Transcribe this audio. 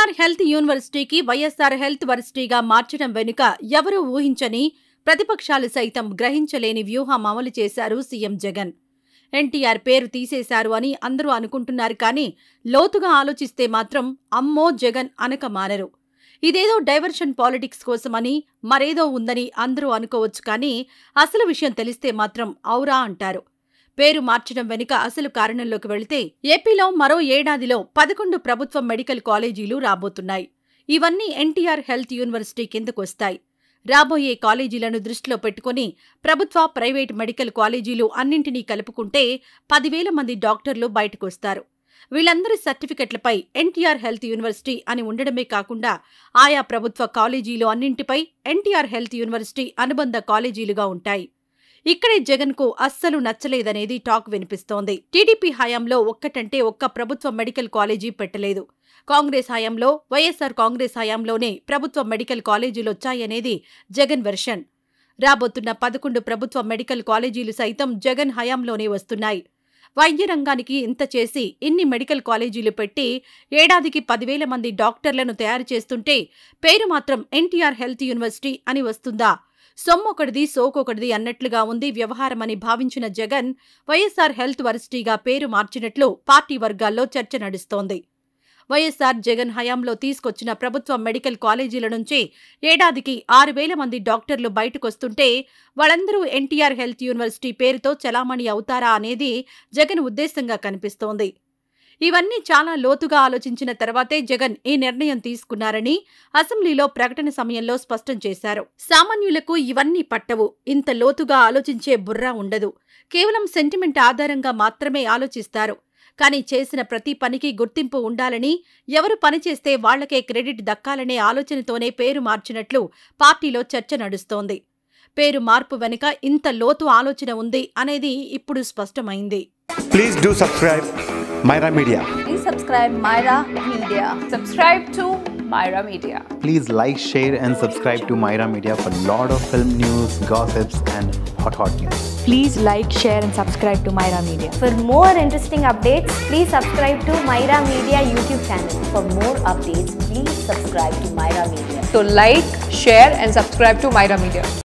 NTR health యూనివర్సిటీకి YSR health వర్సిటీగా మార్చడం వెనుక ఎవరూ ఊహించని ప్రతిపక్షాలు సైతం గ్రహించలేని వ్యూహం అమలు చేశారు సీఎం జగన్ ఎన్టీఆర్ పేరు తీసేశారు అని అందరూ అనుకుంటున్నారు కానీ లోతుగా ఆలోచిస్తే మాత్రం అమ్మో జగన్ అనక మానరు ఇదేదో డైవర్షన్ పాలిటిక్స్ కోసమని మరేదో ఉందని అందరూ అనుకోవచ్చు కానీ అసలు విషయం తెలిస్తే మాత్రం ఔరా అంటారు పేరు మార్చడం వెనుక అసలు కారణంలోకి వెళితే ఏపీలో మరో ఏడాదిలో పదకొండు ప్రభుత్వ మెడికల్ కాలేజీలు రాబోతున్నాయి ఇవన్నీ ఎన్టీఆర్ హెల్త్ యూనివర్సిటీ కిందకు వస్తాయి రాబోయే కాలేజీలను దృష్టిలో పెట్టుకుని ప్రభుత్వ ప్రైవేట్ మెడికల్ కాలేజీలు అన్నింటినీ కలుపుకుంటే పదివేల మంది డాక్టర్లు బయటకొస్తారు వీళ్ళందరి సర్టిఫికెట్లపై ఎన్టీఆర్ హెల్త్ యూనివర్సిటీ అని ఉండడమే కాకుండా ఆయా ప్రభుత్వ కాలేజీలు అన్నింటిపై ఎన్టీఆర్ హెల్త్ యూనివర్సిటీ అనుబంధ కాలేజీలుగా ఉంటాయి ఇక్కడే జగన్కు అస్సలు నచ్చలేదనేది టాక్ వినిపిస్తోంది టీడీపీ హయాంలో ఒక్కటంటే ఒక్క ప్రభుత్వ మెడికల్ కాలేజీ పెట్టలేదు కాంగ్రెస్ హయాంలో వైఎస్సార్ కాంగ్రెస్ హయాంలోనే ప్రభుత్వ మెడికల్ కాలేజీలొచ్చాయనేది జగన్ వెర్షన్ రాబోతున్న పదకొండు ప్రభుత్వ మెడికల్ కాలేజీలు సైతం జగన్ హయాంలోనే వస్తున్నాయి వైద్య రంగానికి ఇంత చేసి ఇన్ని మెడికల్ కాలేజీలు పెట్టి ఏడాదికి పదివేల మంది డాక్టర్లను తయారు చేస్తుంటే పేరు మాత్రం ఎన్టీఆర్ హెల్త్ యూనివర్సిటీ అని వస్తుందా సొమ్మొకటిది సోకొకటిది అన్నట్లుగా ఉంది వ్యవహారమని భావించిన జగన్ వైఎస్సార్ హెల్త్ వర్సిటీగా పేరు మార్చినట్లు పార్టీ వర్గాల్లో చర్చ నడుస్తోంది వైఎస్సార్ జగన్ హయాంలో తీసుకొచ్చిన ప్రభుత్వ మెడికల్ కాలేజీల నుంచి ఏడాదికి ఆరు వేల మంది డాక్టర్లు బయటకొస్తుంటే వాళ్ళందరూ ఎన్టీఆర్ హెల్త్ యూనివర్సిటీ పేరుతో చలామణి అవుతారా అనేది జగన్ ఉద్దేశంగా కనిపిస్తోంది ఇవన్నీ చాలా లోతుగా ఆలోచించిన తర్వాతే జగన్ ఈ నిర్ణయం తీసుకున్నారని అసెంబ్లీలో ప్రకటన సమయంలో స్పష్టం చేశారు సామాన్యులకు ఇవన్నీ పట్టవు ఇంత లోతుగా ఆలోచించే బుర్రా ఉండదు కేవలం సెంటిమెంట్ ఆధారంగా మాత్రమే ఆలోచిస్తారు కానీ చేసిన ప్రతి పనికి గుర్తింపు ఉండాలని ఎవరు పనిచేస్తే వాళ్లకే క్రెడిట్ దక్కాలనే ఆలోచనతోనే పేరు మార్చినట్లు పార్టీలో చర్చ నడుస్తోంది పేరు మార్పు వెనుక ఇంత లోతు ఆలోచన ఉంది అనేది ఇప్పుడు స్పష్టమైంది Please do subscribe Myra Media. Please subscribe Myra Media. Subscribe to Myra Media. Please like, share, and subscribe to Myra Media for lot of film news, gossips, and hot hot news. Please like, share, and subscribe to Myra Media. For more interesting updates, please subscribe to Myra Media YouTube channel. For more updates, please subscribe to Myra Media. So like, share and subscribe to Myra Media.